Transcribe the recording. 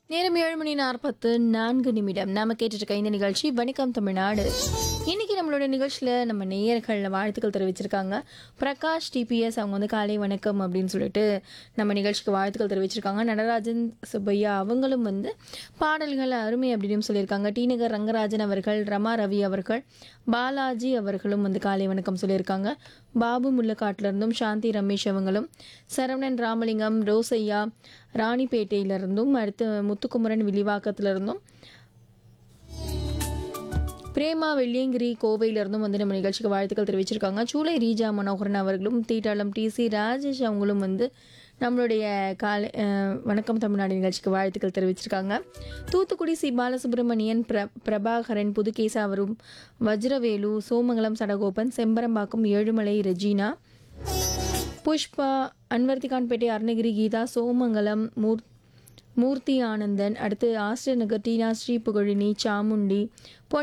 நேரம் ஏழு மணி நாற்பத்து நான்கு நிமிடம் நாம கேட்டுட்டு இருக்க இந்த நிகழ்ச்சி வணக்கம் தமிழ்நாடு இன்னைக்கு நம்மளோட நிகழ்ச்சியில் நம்ம நேயர்கள் வாழ்த்துக்கள் தெரிவிச்சிருக்காங்க பிரகாஷ் டிபிஎஸ் அவங்க வந்து காலை வணக்கம் அப்படின்னு சொல்லிட்டு நம்ம நிகழ்ச்சிக்கு வாழ்த்துக்கள் தெரிவிச்சிருக்காங்க நடராஜன் சுப்பையா அவங்களும் வந்து பாடல்கள் அருமை அப்படின்னு சொல்லியிருக்காங்க டி நகர் ரங்கராஜன் அவர்கள் ரமா ரவி அவர்கள் பாலாஜி அவர்களும் வந்து காலை வணக்கம் சொல்லியிருக்காங்க பாபு முள்ளக்காட்டுல இருந்தும் சாந்தி ரமேஷ் அவங்களும் சரவணன் ராமலிங்கம் ரோசையா ராணிப்பேட்டையிலிருந்தும் அடுத்து முத்துக்குமரன் வில்லிவாக்கத்துல இருந்தும் பிரேமா வெள்ளியங்கிரி கோவையிலிருந்தும் வந்து நம்ம நிகழ்ச்சிக்கு வாழ்த்துக்கள் தெரிவிச்சிருக்காங்க சூளை ரீஜா மனோகரன் அவர்களும் தீட்டாளம் டிசி ராஜேஷ் அவங்களும் வந்து நம்மளுடைய காலை அஹ், வணக்கம் தமிழ்நாடு நிகழ்ச்சிக்கு வாழ்த்துக்கள் தெரிவிச்சிருக்காங்க தூத்துக்குடி சி பாலசுப்ரமணியன் பிர பிரபாகரன் புதுகேசா அவரும் வஜ்ரவேலு சோமங்கலம் சடகோபன் செம்பரம்பாக்கம் ஏழுமலை ரெஜினா புஷ்பா அன்வர்த்திகான்பேட்டை அருணகிரி கீதா சோமங்கலம் மூர் மூர்த்தி ஆனந்தன் அடுத்து ஆஸ்டர் நகர் டீனா ஸ்ரீ புகழினி சாமுண்டி பொன்